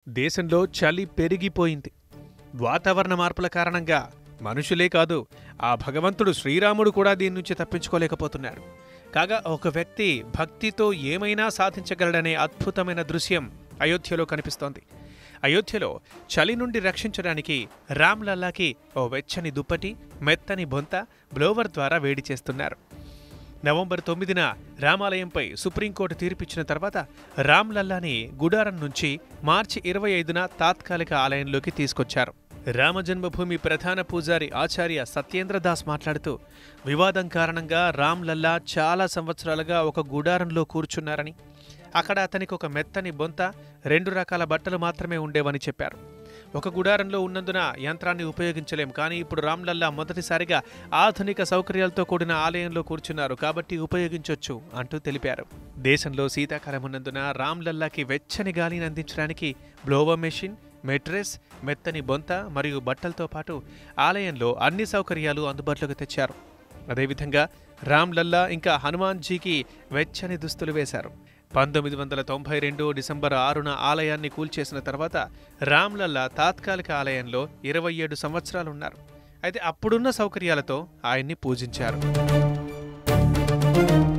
దేశంలో చలి పెరిగిపోయింది వాతావరణ మార్పుల కారణంగా మనుషులే కాదు ఆ భగవంతుడు శ్రీరాముడు కూడా దీని నుంచి తప్పించుకోలేకపోతున్నాడు కాగా ఒక వ్యక్తి భక్తితో ఏమైనా సాధించగలడనే అద్భుతమైన దృశ్యం అయోధ్యలో కనిపిస్తోంది అయోధ్యలో చలి నుండి రక్షించడానికి రామ్లల్లాకి ఓ వెచ్చని దుప్పటి మెత్తని బొంత బ్లోవర్ ద్వారా వేడి చేస్తున్నారు నవంబర్ తొమ్మిదిన రామాలయంపై సుప్రీంకోర్టు తీర్పిచ్చిన తర్వాత రామ్లల్లాని గుడారం నుంచి మార్చి ఇరవై ఐదున తాత్కాలిక ఆలయంలోకి తీసుకొచ్చారు రామజన్మభూమి ప్రధాన పూజారి ఆచార్య సత్యేంద్ర దాస్ మాట్లాడుతూ వివాదం కారణంగా రామ్లల్లా చాలా సంవత్సరాలుగా ఒక గుడారంలో కూర్చున్నారని అక్కడ అతనికి ఒక మెత్తని బొంత రెండు రకాల బట్టలు మాత్రమే ఉండేవని చెప్పారు ఒక గుడారంలో ఉన్నందున యంత్రాన్ని ఉపయోగించలేం కానీ ఇప్పుడు రామ్లల్లా మొదటిసారిగా ఆధునిక సౌకర్యాలతో కూడిన ఆలయంలో కూర్చున్నారు కాబట్టి ఉపయోగించొచ్చు అంటూ తెలిపారు దేశంలో శీతాకాలం ఉన్నందున రామ్లల్లాకి వెచ్చని గాలిని అందించడానికి బ్లోవర్ మెషిన్ మెట్రెస్ మెత్తని బొంత మరియు బట్టలతో పాటు ఆలయంలో అన్ని సౌకర్యాలు అందుబాటులోకి తెచ్చారు అదేవిధంగా రామ్లల్లా ఇంకా హనుమాన్జీకి వెచ్చని దుస్తులు వేశారు పంతొమ్మిది వందల తొంభై రెండు డిసెంబర్ ఆరున ఆలయాన్ని కూల్చేసిన తర్వాత రామ్లల్లా తాత్కాలిక ఆలయంలో ఇరవై ఏడు సంవత్సరాలు ఉన్నారు అయితే అప్పుడున్న సౌకర్యాలతో ఆయన్ని పూజించారు